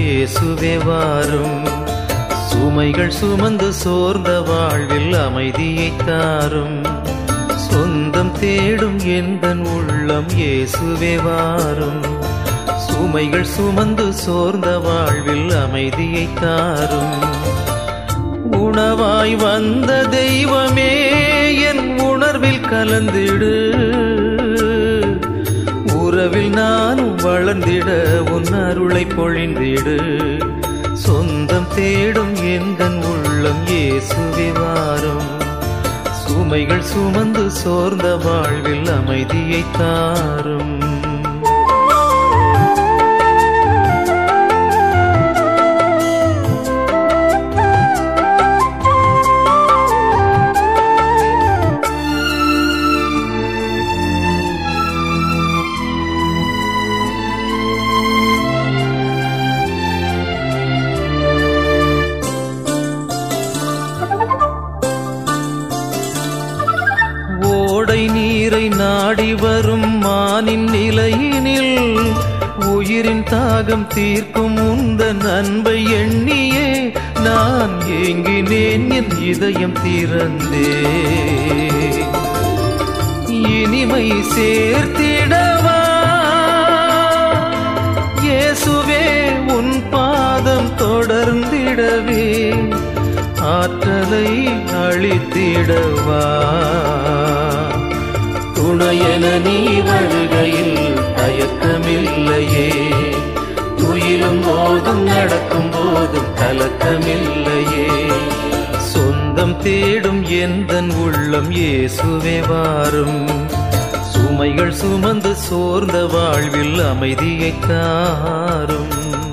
இயேசுவே வாரும் சுமைகள் சுமந்து சோர்ந்த வாழ்வில் அமைதியை தாரும் சொந்தம் தேடும் எந்தன் உள்ளம் இயேசுவே வாரும் சுமைகள் சுமந்து சோர்ந்த வாழ்வில் அமைதியை தாரும் உணவாய் வந்த தெய்வமே என் உணர்வில் கலந்திடு உறவில் நானும் வளர்ந்திட உன் அருளை பொழிந்திடு சொந்தம் தேடும் எந்தன் உள்ளம் இயேசுவே வாரும் சுமைகள் சுமந்து சோர்ந்த வாழ்வில் அமைதியை தாரும் ஓடை நீரை நாடி வரும் மானின் நிலையினில் உயிரின் தாகம் தீர்க்கும் உந்த நண்பை எண்ணியே நான் ஏங்கினேன் என் இதயம் திறந்தே இனிமை சேர்த்திடவா இயேசுவே உன் பாதம் தொடர்ந்திடவே ஆற்றலை அளித்திடவா துணையென நீ வருகையில் தயக்கமில்லையே துயிலும் போதும் நடக்கும் போதும் கலக்கமில்லையே சொந்தம் தேடும் எந்தன் உள்ளம் இயேசுவே வாரும் சுமைகள் சுமந்து சோர்ந்த வாழ்வில் அமைதியை தாரும்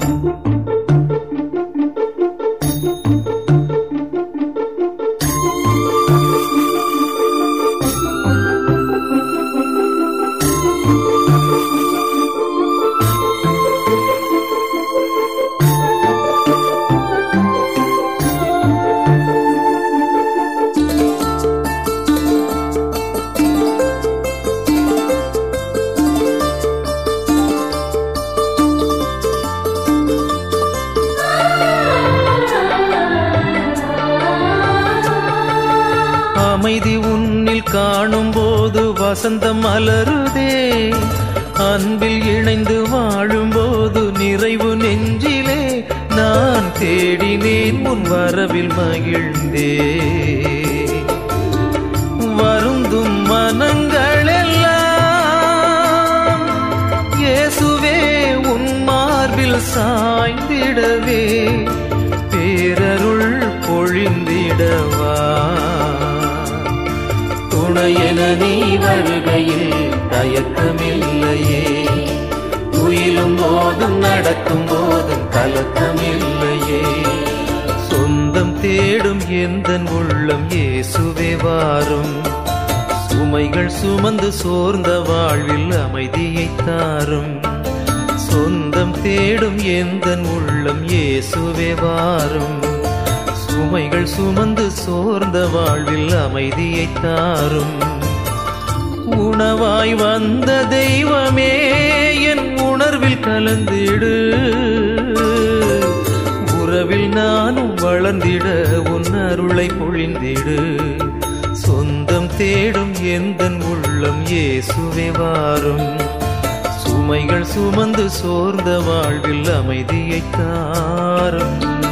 அமைதி உன்னில் காணும் போது வசந்தம் மலருதே அன்பில் இணைந்து வாழும்போது நிறைவு நெஞ்சிலே நான் தேடினேன் முன் வரவில் மகிழ்ந்தே வருந்தும் மனங்களெல்லாம் இயேசுவே உன் மார்பில் சாய்ந்திடவே பேரருள் பொழிந்திடவா துணையென நீ வருகையில் தயக்கமில்லையே துயிலும் போதும் நடக்கும் போதும் கலக்கமில்லையே சொந்தம் தேடும் எந்தன் உள்ளம் இயேசுவே வாரும் சுமைகள் சுமந்து சோர்ந்த வாழ்வில் அமைதியை தாரும் சொந்தம் தேடும் எந்தன் உள்ளம் இயேசுவே வாரும் சுமைகள் சுமந்து சோர்ந்த வாழ்வில் அமைதியை தாரும் உணவாய் வந்த தெய்வமே என் உணர்வில் கலந்திடு உறவில் நானும் வளர்ந்திட உன் அருளை பொழிந்திடு சொந்தம் தேடும் எந்தன் உள்ளம் இயேசுவே வாரும் சுமைகள் சுமந்து சோர்ந்த வாழ்வில் அமைதியை தாரும்